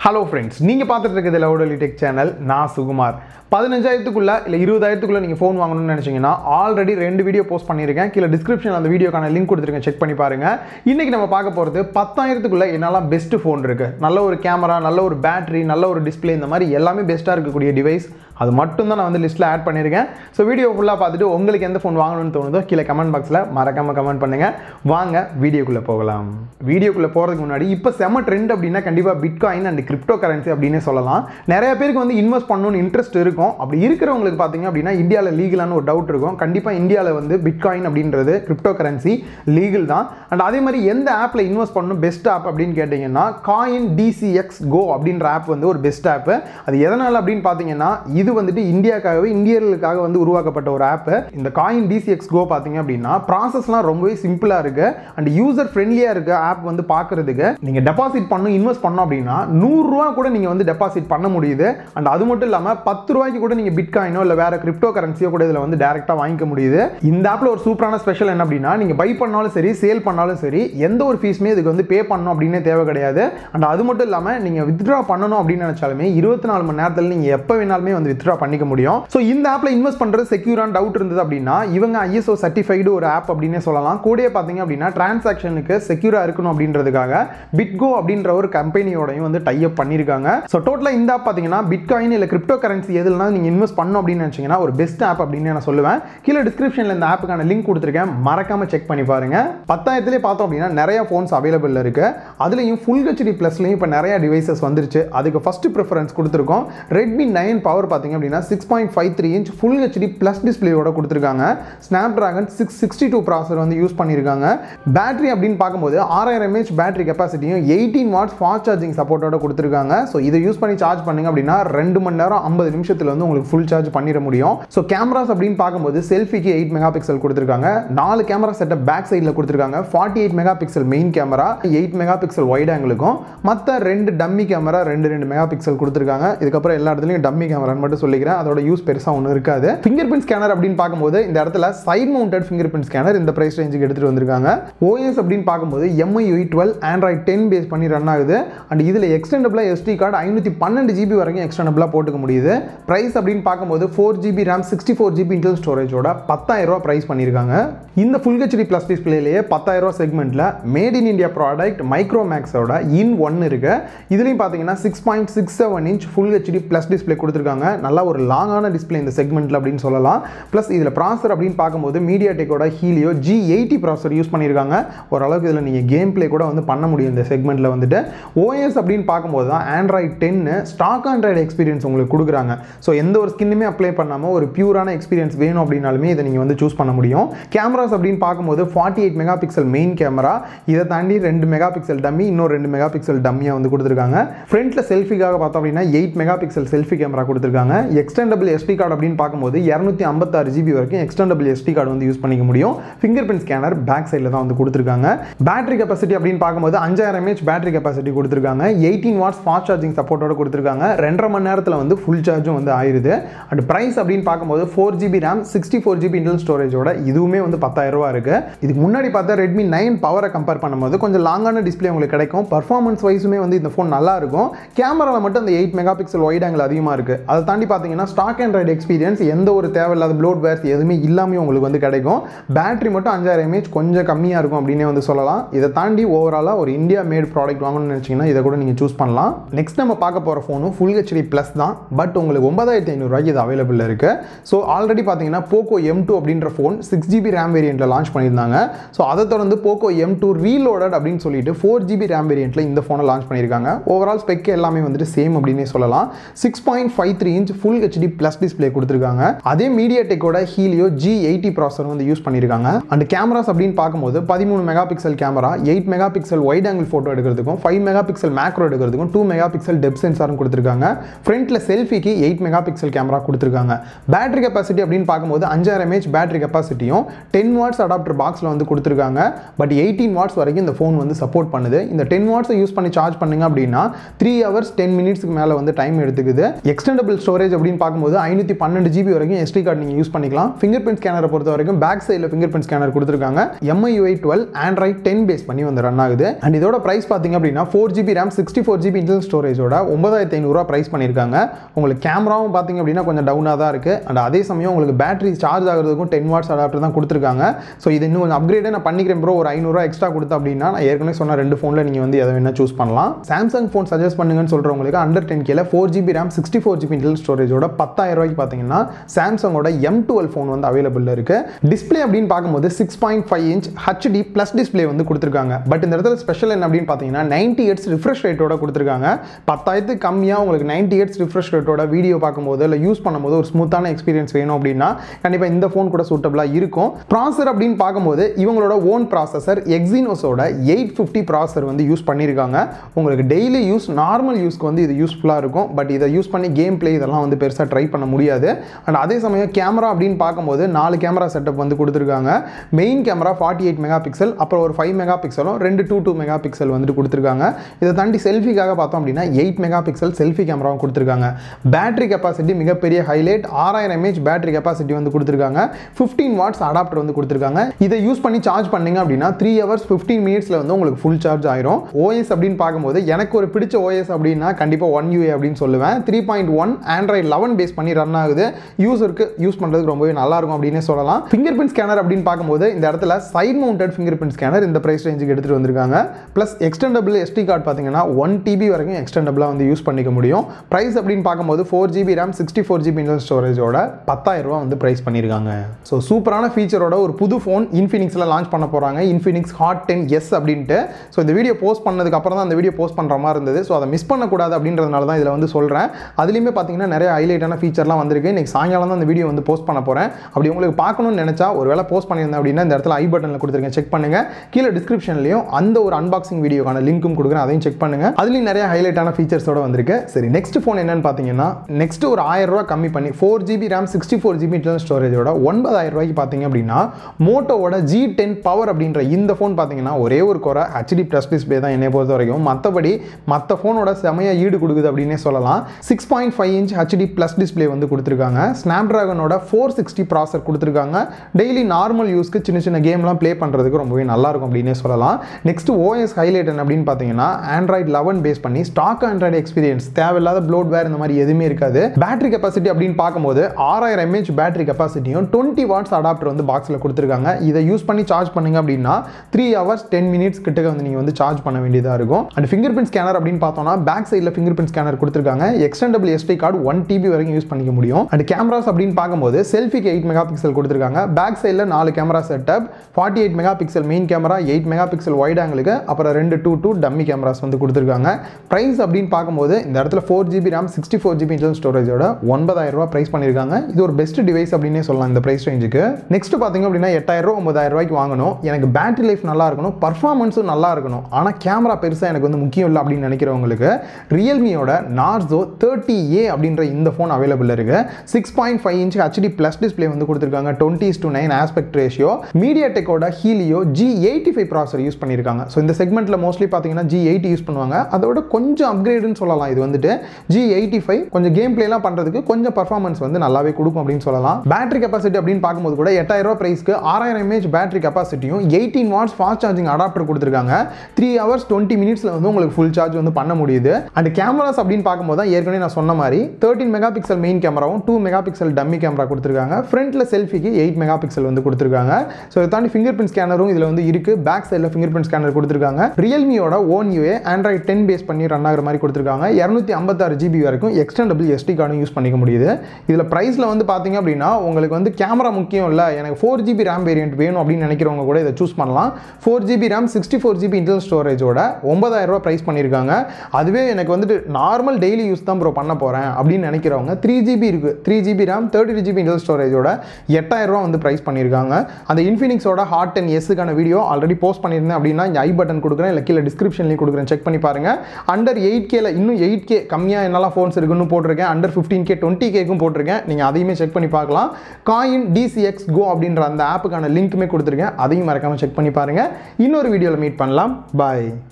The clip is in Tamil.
ஹலோ ஃப்ரெண்ட்ஸ் நீங்கள் பார்த்துட்டு இருக்கிறது லவுடலி டெக் சேனல் நான் சுகுமார் பதினஞ்சாயிரத்துக்குள்ள இல்லை இருபதாயிரத்துக்குள்ள நீங்கள் ஃபோன் வாங்கணும்னு நினச்சிங்கன்னா ஆல்ரெடி ரெண்டு வீடியோ போஸ்ட் பண்ணியிருக்கேன் கீழே டிஸ்கிரிப்ஷனில் அந்த வீடியோக்கான லிங்க் கொடுத்துருக்கேன் செக் பண்ணி பாருங்க இன்னைக்கு நம்ம பார்க்க போகிறது பத்தாயிரத்துக்குள்ள என்னெல்லாம் பெஸ்ட் ஃபோன் இருக்கு நல்ல ஒரு கேமரா நல்ல ஒரு பேட்டரி நல்ல ஒரு டிஸ்பிளே இந்த மாதிரி எல்லாமே பெஸ்ட்டாக இருக்கக்கூடிய டிவைஸ் அது மட்டும் தான் நான் வந்து லிஸ்ட்டில் ஆட் பண்ணியிருக்கேன் ஸோ வீடியோ ஃபுல்லாக பார்த்துட்டு உங்களுக்கு எந்த ஃபோன் வாங்கணும்னு தோணுதோ கீழே கமெண்ட் பாக்ஸில் மறக்காமல் கமெண்ட் பண்ணுங்கள் வாங்க வீடியோக்குள்ளே போகலாம் வீடியோக்குள்ளே போகிறதுக்கு முன்னாடி இப்போ செம ட்ரெண்ட் அப்படின்னா கண்டிப்பாக பிட்காயின் அண்ட் கிரிப்டோ கரன்சி அப்படின்னே சொல்லலாம் நிறைய பேருக்கு வந்து இன்வெஸ்ட் பண்ணணும்னு இன்ட்ரெஸ்ட் இருக்கும் அப்படி இருக்கிறவங்களுக்கு பார்த்தீங்க அப்படின்னா இந்தியாவில் லீகலான ஒரு டவுட் இருக்கும் கண்டிப்பாக இந்தியாவில் வந்து பிட்காயின் அப்படின்றது கிரிப்டோ கரன்சி லீகல் தான் அண்ட் அதே மாதிரி எந்த ஆப்பில் இன்வெஸ்ட் பண்ணணும் பெஸ்ட் ஆப் அப்படின்னு கேட்டிங்கன்னா காயின் டிசிஎக்ஸ் கோ அப்படின்ற ஆப் வந்து ஒரு பெஸ்ட் ஆப் அது எதனால் அப்படின்னு பார்த்தீங்கன்னா இது வந்துட்டு இந்தியாக்காகவே இந்தியர்களுக்காக வந்து உருவாக்கப்பட்ட ஒரு ஆப் இந்த காயின் டிசிஎக்ஸ் கோ பார்த்தீங்க அப்படின்னா ப்ராசஸ்லாம் ரொம்பவே சிம்பிளாக இருக்கு அண்ட் யூசர் ஃப்ரெண்ட்லியாக இருக்க ஆப் வந்து பார்க்கறதுக்கு நீங்கள் டெபாசிட் பண்ணணும் இன்வெஸ்ட் பண்ணோம் அப்படின்னா நூறுரூவா கூட நீங்கள் வந்து டெபாசிட் பண்ண முடியுது அண்ட் அது மட்டும் இல்லாமல் பத்து ரூபாய்க்கு கூட நீங்கள் பிட்காயினோ இல்லை வேற கிரிப்டோ கரன்சியோ கூட இதில் வந்து டேரெக்டாக வாங்கிக்க முடியுது இந்த ஆப்பில் ஒரு சூப்பரான ஸ்பெஷல் என்ன அப்படின்னா நீங்கள் பை பண்ணாலும் சரி சேல் பண்ணாலும் சரி எந்த ஒரு ஃபீஸுமே இதுக்கு வந்து பே பண்ணணும் அப்படின்னே தேவை கிடையாது அண்ட் அது மட்டும் இல்லாமல் நீங்கள் வித்ட்ரா பண்ணணும் அப்படின்னு நினச்சாலுமே இருபத்தி நாலு மணி நேரத்தில் நீங்கள் எப்போ வேணாலுமே வந்து வித்ட்ரா பண்ணிக்க முடியும் ஸோ இந்த ஆப்பில் இன்வெஸ்ட் பண்ணுறது செக்யூரான டவுட் இருந்தது அப்படின்னா இவங்க ஐஎஸ்ஓ சர்டிஃபைடு ஒரு ஆப் அப்படின்னே சொல்லலாம் கூடயே பார்த்தீங்க அப்படின்னா டிரான்சாக்ஷனுக்கு செக்யூராக இருக்கணும் அப்படின்றதுக்காக பிட்கோ அப்படின்ற ஒரு கம்பெனியோடையும் வந்து டைப் பண்ணியிருக்காங்க ஸோ டோட்டலாக இந்த ஆப் பார்த்தீங்கன்னா பிட்காயின் இல்லை கிரிப்டோ கரன்சி எதுலாம் நீங்கள் இன்வெஸ்ட் பண்ணணும் அப்படின்னு நினச்சிங்கன்னா ஒரு பெஸ்ட் ஆப் அப்படின்னு நான் சொல்லுவேன் கீழே டிஸ்கிரிப்ஷனில் இந்த ஆப்புக்கான லிங்க் கொடுத்துருக்கேன் மறக்காம செக் பண்ணி பாருங்க பத்தாயிரத்துலேயே பார்த்தோம் அப்படின்னா நிறைய ஃபோன்ஸ் அவைலபிள் இருக்கு அதுலேயும் ஃபுல் ஹெச்டி ப்ளஸ்லையும் இப்போ நிறைய டிவைசஸ் வந்துருச்சு அதுக்கு ஃபர்ஸ்ட் ப்ரிஃபரன்ஸ் கொடுத்துருக்கோம் ரெட்மி நைன் பவர் பார்த்தீங்க அப்படின்னா six point five three inch full HD plus டிஸ்பிளேயோட கொடுத்துருக்காங்க snapdragon six sixty two processor வந்து யூஸ் பண்ணியிருக்காங்க பேட்டரி அப்படின்னு பார்க்கும்போது ஆறாயிரம் எம்ஏஹெச் பேட்டரி கெப்பாசிட்டியும் எயிட்டீன் வாட்ஸ் ஃபாஸ்ட் சார்ஜிங் சப்போர்ட்டோட கொடுத்துருக்காங்க ஸோ இதை யூஸ் பண்ணி சார்ஜ் பண்ணுங்க அப்படின்னா ரெண்டு மணி நேரம் ஐம்பது நிமிஷத்தில் வந்து உங்களுக்கு ஃபுல் சார்ஜ் பண்ணிட முடியும் ஸோ கேமராஸ் அப்படின்னு பார்க்கும்போது செல்ஃபிக்கு எயிட் மெகா பிக்சல் கொடுத்துருக்காங்க நாலு கேமரா செட்டப் பேக் சைடில் கொடுத்துருக்காங்க forty eight megapixel main camera eight megapixel wide ஆங்கிளுக்கும் மற்ற ரெண்டு டம்மி கேமரா ரெண்டு ரெண்டு மெகா பிக்சல் கொடுத்துருக்காங்க இதுக்கப்புறம் எல்லா இடத்துலையும் டம்மி கேமரான்னு மட்டும் சொல்லிக்கிறேன் அதோட யூஸ் பெருசாக ஒன்றும் இருக்காது ஃபிங்கர் பிரிண்ட் ஸ்கேனர் அப்படின்னு பார்க்கும்போது இந்த இடத்துல side mounted fingerprint scanner இந்த பிரைஸ் ரேஞ்சுக்கு எடுத்துகிட்டு வந்திருக்காங்க ஓஎஸ் அப்படின்னு பார்க்கும்போது MI twelve Android ten base பண்ணி ரன் ஆகுது அண்ட் இதில் எக்ஸ்டெண்டபிளாக எஸ்டி கார்டு ஐநூற்றி பன்னெண்டு ஜிபி வரைக்கும் எக்ஸ்டெண்டபிளாக போட்டுக்க முடியுது ப்ரைஸ் அப்படின்னு பார்க்கும்போது four GB RAM sixty four GB internal ஸ்டோரேஜோட பத்தாயிரம் ரூபா ப்ரைஸ் பண்ணியிருக்காங்க இந்த ஃபுல் ஹெச்டி ப்ளஸ் டிஸ்பிளேலேயே பத்தாயிரம் ரூபா செக்மெண்ட்டில் மேட் இன் இந்தியா ப்ராடக்ட் மைக்ரோ மேக்ஸோட இன் ஒன் இருக்கு இதுலையும் பார்த்தீங்கன்னா six point six seven inch full HD plus display கொடுத்துருக்காங்க நல்லா ஒரு லாங்கான டிஸ்பிளே இந்த செக்மெண்ட்டில் அப்படின்னு சொல்லலாம் ப்ளஸ் இதில் ப்ராசர் அப்படின்னு பார்க்கும்போது மீடியா டெக்கோட Helio G eighty processor use பண்ணியிருக்காங்க ஓரளவுக்கு இதில் நீங்கள் கேம் ப்ளே கூட வந்து பண்ண முடியும் இந்த செக்மெண்ட்டில் வந்துட்டு ஓஎஸ் அப்படின்னு பார்க்கும்போது தான் ஆண்ட்ராய்ட் டென்னு ஸ்டாக் ஆண்ட்ராய்டு எக்ஸ்பீரியன்ஸ் உங்களுக்கு கொடுக்குறாங்க ஸோ எந்த ஒரு ஸ்கின்னுமே அப்ளை பண்ணாமல் ஒரு பியூரான எக்ஸ்பீரியன்ஸ் வேணும் அப்படின்னாலுமே இதை நீங்கள் வந்து சூஸ் பண்ண முடியும் கேமராஸ் அப்படின்னு பார்க்கும்போது forty eight megapixel main camera இதை தாண்டி ரெண்டு மெகா பிக்சல் டம்மி இன்னும் ரெண்டு மெகா பிக்சல் டம்மியாக வந்து கொடுத்துருக்காங்க ஃப்ரண்ட்டில் செல்ஃபிக்காக பார்த்தோம் அப்படின்னா eight megapixel selfie camera கொடுத்துருக்காங்க எக்ஸ்டெண்டபிள் எஸ்டி கார்டு அப்படின்னு பார்க்கும்போது இரநூத்தி ஐம்பத்தாறு ஜிபி வரைக்கும் எக்ஸ்டெண்டபிள் எஸ்டி கார்டு வந்து யூஸ் பண்ணிக்க முடியும் ஃபிங்கர் பிரிண்ட் ஸ்கேனர் பேக் சைடில் தான் வந்து கொடுத்துருக்காங்க பேட்டரி கெப்பாசிட்டி அப்படின்னு பார்க்கும்போது அஞ்சாயிரம் எம்ஏஹெச் பேட்டரி கெப்பாசிட்டி கொடுத்துருக்காங்க எயிட்டீன் வாட்ஸ் ஃபாஸ்ட் சார்ஜிங் சப்போர்ட்டோட கொடுத்துருக்காங்க ரெண்டரை மணி நேரத்தில் வந்து ஃபுல் சார்ஜும் வந்து ஆயிருது அண்ட் ப்ரைஸ் அப்படின்னு பார்க்கும்போது four GB RAM sixty four GB internal ஸ்டோரேஜோட இதுவுமே வந்து பத்தாயிரம் ரூபா இருக்கு இதுக்கு முன்னாடி பார்த்தா ரெட்மி நைன் பவரை கம்பேர் பண்ணும்போது கொஞ்சம் லாங்கான டிஸ்பிளே உங்களுக்கு கிடைக்கும் பர்ஃபார்மன்ஸ் வைஸுமே வந்து இந்த ஃபோன் நல்லா இருக்கும் கேமராவில் மட்டும் அந்த eight megapixel wide angle அதிகமாக இருக்குது அதை தாண்டி பார்த்தீங்கன்னா ஸ்டாக் ஆண்ட்ராய்டு எக்ஸ்பீரியன்ஸ் எந்த ஒரு தேவையில்லாத ப்ளோட் வேர்ஸ் எதுவுமே இல்லாமல் உங்களுக்கு வந்து கிடைக்கும் பேட்டரி மட்டும் அஞ்சாயிரம் எம்ஏஹெச் கொஞ்சம் கம்மியாக இருக்கும் அப்படின்னே வந்து சொல்லலாம் இதை தாண்டி ஓவராலாக ஒரு இந்தியா மேட் ப்ராடக்ட் வாங்கணும்னு நினச்சிங்கன்னா இதை கூட நீங்கள் சூஸ் பண்ணலாம் நெக்ஸ்ட் நம்ம பார்க்க போகிற ஃபோனும் ஃபுல் ஹெச்டி ப்ளஸ் தான் பட் உங்களுக்கு ஒன்பதாயிரத்தி ஐநூறுரூவாய்க்கு இது அவைலபிள் இருக்குது ஸோ ஆல்ரெடி பார்த்தீங்கன்னா போக்கோ எம் டூ அப்படின்ற ஃபோன் சிக்ஸ் ஜிபி ரேம் வேரியண்ட்டில் லான்ச் பண்ணியிருந்தாங்க ஸோ அதை தொடர்ந்து போக்கோ எம் டூ ரீலோடட் அப்படின்னு சொல்லிட்டு ஃபோர் ஜிபி ரேம் வேரியண்ட்டில் இந்த ஃபோனை லான்ச் பண்ணியிருக்காங்க ஓவரால் ஸ்பெக் எல்லாமே வந்துட்டு சேம் அப்படின்னே சொல்லலாம் six point five three inch full HD plus display கொடுத்துருக்காங்க அதே மீடியா டெக்கோட ஹீலியோ ஜி எயிட்டி ப்ராசர் வந்து யூஸ் பண்ணியிருக்காங்க அண்ட் கேமராஸ் அப்படின்னு பார்க்கும்போது பதிமூணு megapixel camera eight megapixel wide angle photo எடுக்கிறதுக்கும் ஃபைவ் மெகா பிக்சல் மேக்ரோ எடுக்கிறதுக்கும் டூ மெகா பிக்சல் டெப் சென்சாரும் கொடுத்துருக்காங்க ஃப்ரண்ட்டில் செல்ஃபிக்கு எயிட் மெகா பிக்சல் கேமரா கொடுத்துருக்காங்க பேட்டரி கெப்பாசிட்டி அப்படின்னு பார்க்கும்போது அஞ்சாயிரம் எம்ஏஹெச் பேட்டரி கெப்பாசிட்டியும் டென் வாட்ஸ் அடாப்டர் பாக்ஸில் வந்து கொடுத்துருக்காங்க பட் எயிட்டீன் வாட்ஸ் வரைக்கும் இந்த ஃபோன் வந்து சப்போர்ட் பண்ணுது இந்த டென் வாட்ஸை யூஸ் பண்ணி சார்ஜ் பண்ணுங்க அப்படின்னா த்ரீ ஹவர்ஸ் டென் மினிட்ஸ்க்கு மேலே வந்து டைம் எடுத்துக்குது எக்ஸ்டெண்டபிள் ஸ்டோரேஜ் ஸ்டோரேஜ் அப்படின்னு பார்க்கும்போது ஐநூற்றி பன்னெண்டு ஜிபி வரைக்கும் எஸ்டி கார்டு நீங்கள் யூஸ் பண்ணிக்கலாம் ஃபிங்கர் பிரிண்ட் ஸ்கேனரை பொறுத்த வரைக்கும் பேக் சைடில் ஃபிங்கர் பிரிண்ட் ஸ்கேனர் கொடுத்துருக்காங்க MIUI twelve Android ten base பண்ணி வந்து ரன் ஆகுது அண்ட் இதோட ப்ரைஸ் பார்த்தீங்க அப்படின்னா four GB RAM sixty four GB internal ஸ்டோரேஜோட ஒன்பதாயிரத்தி ஐநூறுரூவா ப்ரைஸ் பண்ணியிருக்காங்க உங்களுக்கு கேமராவும் பார்த்தீங்க அப்படின்னா கொஞ்சம் டவுனாக தான் இருக்குது அண்ட் அதே சமயம் உங்களுக்கு பேட்டரி சார்ஜ் ஆகிறதுக்கும் டென் வாட்ஸ் அடாப்டர் தான் கொடுத்துருக்காங்க ஸோ இது இன்னும் கொஞ்சம் அப்கிரேடே நான் பண்ணிக்கிறேன் ப்ரோ ஒரு ஐநூறுரூவா எக்ஸ்ட்ரா கொடுத்து அப்படின்னா நான் ஏற்கனவே சொன்ன ரெண்டு ஃபோனில் நீங்கள் வந்து எதை வேணால் சூஸ் பண்ணலாம் சாம்சங் ஃபோன் சஜஸ்ட் பண்ணுங்கன்னு சொல்கிறவங்களுக்கு அண்டர் டென் கேல four GB RAM sixty four GB internal ஸ்டோரேஜோட பத்தாயிரம் ரூபாய்க்கு பார்த்தீங்கன்னா சாம்சங்கோட எம் டுவெல் ஃபோன் வந்து அவைலபிள் இருக்கு டிஸ்பிளே அப்படின்னு பார்க்கும்போது six point five inch HD plus display வந்து கொடுத்துருக்காங்க பட் இந்த இடத்துல ஸ்பெஷல் என்ன அப்படின்னு பார்த்தீங்கன்னா நைன்டி எட்ஸ் ரிஃப்ரெஷ் ரேட்டோட கொடுத்துருக்காங்க பத்தாயிரத்துக்கு கம்மியாக உங்களுக்கு நைன்டி எட்ஸ் ரிஃப்ரெஷ் ரேட்டோட வீடியோ பார்க்கும்போது இல்லை யூஸ் பண்ணும்போது ஒரு ஸ்மூத்தான எக்ஸ்பீரியன்ஸ் வேணும் அப்படின்னா கண்டிப்பாக இந்த ஃபோன் கூட சூட்டபிளாக இருக்கும் ப்ராசர் அப்படின்னு பார்க்கும்போது இவங்களோட ஓன் ப்ராசஸர் எக்ஸினோஸோட எயிட் ஃபிஃப்டி ப்ராசர் வந்து யூஸ் பண்ணியிருக்காங்க உங்களுக்கு டெய்லி யூஸ் நார்மல் யூஸ்க்கு வந்து இது யூஸ்ஃபுல்லாக இருக்கும் பட் இதை யூஸ் பண்ணி கேம் பிளே இதெல்லாம் வந்து பெருசாக ட்ரை பண்ண முடியாது அண்ட் அதே சமயம் கேமரா அப்படின்னு பார்க்கும்போது நாலு கேமரா செட்டப் வந்து கொடுத்துருக்காங்க main camera forty eight megapixel அப்புறம் ஒரு ஃபைவ் மெகா பிக்சலும் ரெண்டு டூ டூ மெகா பிக்சல் வந்துட்டு கொடுத்துருக்காங்க இதை தாண்டி செல்ஃபிக்காக பார்த்தோம் அப்படின்னா எயிட் மெகா பிக்சல் செல்ஃபி கேமராவும் கொடுத்துருக்காங்க பேட்டரி கெப்பாசிட்டி மிகப்பெரிய ஹைலைட் ஆறாயிரம் எம்ஏஹெச் பேட்டரி கெப்பாசிட்டி வந்து கொடுத்துருக்காங்க ஃபிஃப்டீன் வாட்ஸ் அடாப்டர் வந்து கொடுத்துருக்காங்க இதை யூஸ் பண்ணி சார்ஜ் பண்ணீங்க அப்படின்னா த்ரீ ஹவர்ஸ் ஃபிஃப்டீன் மினிட்ஸில் வந்து உங்களுக்கு ஃபுல் சார்ஜ் ஆயிரும் ஓஎஸ் அப்படின்னு பார்க்கும்போது எனக்கு ஒரு பிடிச்ச ஓஎஸ் அப்படின்னா கண்டிப்பாக ஒன் யூஏ அப்படின்னு சொல்லுவேன் three point one Android eleven base பண்ணி ரன் ஆகுது யூசருக்கு யூஸ் பண்ணுறதுக்கு ரொம்பவே நல்லா இருக்கும் அப்படின்னே சொல்லலாம் ஃபிங்கர் பிரிண்ட் ஸ்கேனர் அப்படின்னு பார்க்கும்போது இந்த இடத்துல side mounted fingerprint scanner இந்த ப்ரைஸ் ரேஞ்சுக்கு எடுத்துகிட்டு வந்திருக்காங்க ப்ளஸ் எக்ஸ்டெண்டபிள் எஸ்டி கார்டு பார்த்தீங்கன்னா ஒன் டிபி வரைக்கும் எக்ஸ்டெண்டபிளாக வந்து யூஸ் பண்ணிக்க முடியும் ப்ரைஸ் அப்படின்னு பார்க்கும்போது four GB RAM sixty four GB internal ஸ்டோரேஜோட பத்தாயிரம் ரூபா வந்து ப்ரைஸ் பண்ணியிருக்காங்க ஸோ சூப்பரான ஃபீச்சரோட ஒரு புது ஃபோன் இன்ஃபினிக்ஸில் லான்ச் பண்ண போகிறாங்க இன்ஃபினிக்ஸ் ஹாட் டென் எஸ் அப்படின்ட்டு ஸோ இந்த வீடியோ போஸ்ட் பண்ணதுக்கு அப்புறம் தான் அந்த வீடியோ போஸ்ட் பண்ணுற மாதிரி இருந்தது ஸோ அதை மிஸ் பண்ணக்கூடாது அப்படின்றதுனால தான் இதில் வந்து சொல்கிறேன் அதுலேயுமே பார்த்தீங்கன்னா நிறைய ஹைலைட்டான ஃபீச்சர்லாம் வந்திருக்கு இன்னைக்கு சாயங்காலம் தான் அந்த வீடியோ வந்து போஸ்ட் பண்ண போகிறேன் அப்படி உங்களுக்கு பார்க்கணும்னு நினச்சா ஒரு வேளை போஸ்ட் பண்ணியிருந்தேன் அப்படின்னா இந்த இடத்துல ஐ பட்டனில் கொடுத்துருக்கேன் செக் பண்ணுங்கள் கீழே டிஸ்கிரிப்ஷன்லையும் அந்த ஒரு அன்பாக்சிங் வீடியோக்கான லிங்க்கும் கொடுக்குறேன் அதையும் செக் பண்ணுங்கள் அதுலேயும் நிறைய ஹைலைட்டான ஃபீச்சர்ஸோட வந்திருக்கு சரி நெக்ஸ்ட் ஃபோன் என்னன்னு பார்த்தீங்கன்னா நெக்ஸ்ட் ஒரு ஆயிரம் ரூபா கம்மி பண்ணி four GB RAM sixty four GB internal ஸ்டோரேஜோட ஒன்பதாயிரம் ரூபாய்க்கு பார்த்தீங்க அப்படின்னா மோட்டோவோட ஜி டென் பவர் அப்படின்ற இந்த ஃபோன் பார்த்தீங்கன்னா ஒரே ஒரு குறை ஹெச்டி ப்ளஸ் டிஸ்பிளே தான் என்னை பொறுத்த வரைக்கும் மற்றபடி மற்ற ஃபோனோட செமையாக ஈடு கொடுக்குது அப்படின்னே சொல்லலாம் six point five inch HD plus display வந்து கொடுத்துருக்காங்க ஸ்னாப் ட்ராகனோட ஃபோர் சிக்ஸ்டி ப்ராசர் கொடுத்துருக்காங்க டெய்லி நார்மல் யூஸ்க்கு சின்ன சின்ன கேம்லாம் ப்ளே பண்ணுறதுக்கு ரொம்பவே நல்லா இருக்கும் அப்படின்னே சொல்லலாம் நெக்ஸ்ட் ஓஎஸ் ஹைலைட் என்ன அப்படின்னு பார்த்தீங்கன்னா ஆண்ட்ராய்ட் லெவன் பேஸ் பண்ணி ஸ்டாக் ஆண்ட்ராய்டு எக்ஸ்பீரியன்ஸ் தேவையில்லாத ப்ளோட் வேர் இந்த மாதிரி எதுவுமே இருக்காது பேட்டரி கெப்பாசிட்டி அப்படின்னு பார்க்கும்போது ஆறாயிரம் எம்ஏஹெச் பேட்டரி கெப்பாசிட்டியும் டுவெண்ட்டி வாட்ஸ் அடாப்டர் வந்து பாக்ஸில் கொடுத்துருக்காங்க இதை யூஸ் பண்ணி சார்ஜ் பண்ணுங்க அப்படின்னா த்ரீ ஹவர்ஸ் டென் மினிட்ஸ் கிட்டக்க வந்து நீங்கள் வந்து சார்ஜ் பண்ண வேண்டியதாக இருக்கும் அண்ட் ஃபிங்கர் பிரிண்ட் ஸ்கேனர் அப்படின்னு பார்த்தோம்னா பேக் சைடில் ஃபிங்கர் பிரிண்ட் ஸ்கேனர் கொடுத்துருக்காங்க extendable SD card one TB வரைக்கும் யூஸ் பண்ணிக்க முடியும் அண்ட் கேமராஸ் அப்படின்னு பார்க்கும்போது செல்ஃபிக்கு எயிட் மெகா பிக்சல் கொடுத்துருக்காங்க பேக் சைடில் நாலு camera setup forty eight megapixel main camera eight megapixel wide ஆங்கிளுக்கு அப்புறம் ரெண்டு டூ டூ டம்மி கேமராஸ் வந்து கொடுத்துருக்காங்க ப்ரைஸ் அப்படின்னு பார்க்கும்போது இந்த இடத்துல four GB RAM sixty four GB internal ஸ்டோரேஜோட ஒன்பதாயிரம் ரூபாய் ப்ரைஸ் பண்ணியிருக்காங்க இது ஒரு பெஸ்ட் டிவைஸ் அப்படின்னே சொல்லலாம் இந்த ப்ரைஸ் ரேஞ்சுக்கு நெக்ஸ்ட் பார்த்தீங்க அப்படின்னா எட்டாயிரம் ரூபா ஒன்பதாயிரம் ரூபாய்க்கு வாங்கணும் எனக்கு பேட்டரி லைஃப் நல்லா இருக்கணும் பர்ஃபார்மன்ஸும் நல்லா இருக்கணும் ஆனால் கேமரா பெருசாக எனக்கு வந்து முக்கியம் இல்லை அப்படின்னு நினைக்கிறவங்களுக்கு ரியல்மியோட நார்சோ தேர்ட்டி ஏ அப்படின்ற இந்த ஃபோன் அவைலபிள் இருக்கு six point five inch HD plus display வந்து கொடுத்துருக்காங்க twenty to nine aspect ratio மீடியா டெக்கோட Helio G eighty five processor use பண்ணியிருக்காங்க ஸோ இந்த செக்மெண்ட்டில் மோஸ்ட்லி பார்த்தீங்கன்னா ஜி எயிட்டி யூஸ் பண்ணுவாங்க அதோட கொஞ்சம் அப்கிரேடுன்னு சொல்லலாம் இது வந்துட்டு ஜி எயிட்டி ஃபைவ் கொஞ்சம் கேம் பிளேலாம் பண்ணுறதுக்கு கொஞ்சம் பர்ஃபார்மன்ஸ் வந்து நல்லாவே கொடுக்கும் அப்படின்னு சொல்லலாம் பேட்டரி கெப்பாசிட்டி அப்படின்னு பார்க்கும்போது கூட எட்டாயிரம் ரூபாய் ப்ரைஸ்க்கு ஆறாயிரம் எம்ஏஹெச் பேட்டரி கெப்பாசிட்டியும் eighteen watts fast charging adapter கொடுத்துருக்காங்க த்ரீ ஹவர்ஸ் டுவெண்ட்டி மினிட்ஸில் வந்து உங்களுக்கு ஃபுல் சார்ஜ் வந்து பண்ண முடியுது அண்ட் கேமராஸ் அப்படின்னு பார்க்கும்போது தான் ஏற்கனவே நான் சொன்ன மாதிரி தேர்ட்டின் மெகா பிக்சல் மெயின் கேமராவும் two megapixel dummy camera கொடுத்துருக்காங்க ஃப்ரண்ட்டில் செல்ஃபிக்கு எயிட் மெகா பிக்சல் வந்து கொடுத்துருக்காங்க ஸோ இதை தாண்டி ஃபிங்கர் பிரிண்ட் ஸ்கேனரும் இதில் வந்து இருக்குது பேக் சைடில் ஃபிங்கர் பிரிண்ட் ஸ்கேனர் கொடுத்துருக்காங்க ரியல்மியோட own UI Android ten base பண்ணி ரன் ஆகிற மாதிரி கொடுத்துருக்காங்க இரநூத்தி ஐம்பத்தாறு ஜிபி வரைக்கும் எக்ஸ்டெண்டபிள் எஸ்டி கார்டும் யூஸ் பண்ணிக்க முடியுது இதில் ப்ரைஸில் வந்து பார்த்தீங்க அப்படின்னா உங்களுக்கு வந்து கேமரா முக்கியம் இல்லை எனக்கு ஃபோர் ஜிபி ரேம் வேரியன்ட் வேணும் அப்படின்னு நினைக்கிறவங்க கூட இதை சூஸ் பண்ணலாம் four GB RAM sixty four GB internal ஸ்டோரேஜோட ஒன்பதாயிரம் ரூபாய் ப்ரைஸ் பண்ணியிருக்காங்க அதுவே எனக்கு வந்துட்டு நார்மல் டெய்லி யூஸ் தான் ப்ரோ பண்ண போகிறேன் அப்படின்னு நினைக்கிறவங்க த்ரீ ஜிபி இருக்குது three GB RAM thirty GB internal ஸ்டோரேஜோட எட்டாயிரம் ரூபா வந்து ப்ரைஸ் பண்ணியிருக்காங்க அந்த இன்ஃபினிக்ஸோட ஹாட் டென் எஸ்ஸுக்கான வீடியோ ஆல்ரெடி போஸ்ட் பண்ணியிருந்தேன் அப்படின்னா இங்கே ஐ பட்டன் கொடுக்குறேன் இல்லை கீழே டிஸ்கிரிப்ஷன்லேயும் கொடுக்குறேன் செக் பண்ணி பாருங்க அண்டர் எயிட் கேல இன்னும் எயிட் கே கம்மியாக என்னெல்லாம் ஃபோன்ஸ் இருக்குன்னு போட்டிருக்கேன் அண்டர் ஃபிஃப்டீன் கே டுவெண்ட்டி கேக்கும் போட்டிருக்கேன் நீங்கள் அதையுமே செக் பண்ணி பார்க்கலாம் காயின் டிசிஎக்ஸ் கோ அப்படின்ற அந்த ஆப்புக்கான லிங்க்குமே கொடுத்துருக்கேன் அதையும் மறக்காமல் செக் பண்ணி பாருங்கள் இன்னொரு வீடியோவில் மீட் பண்ணலாம் பாய்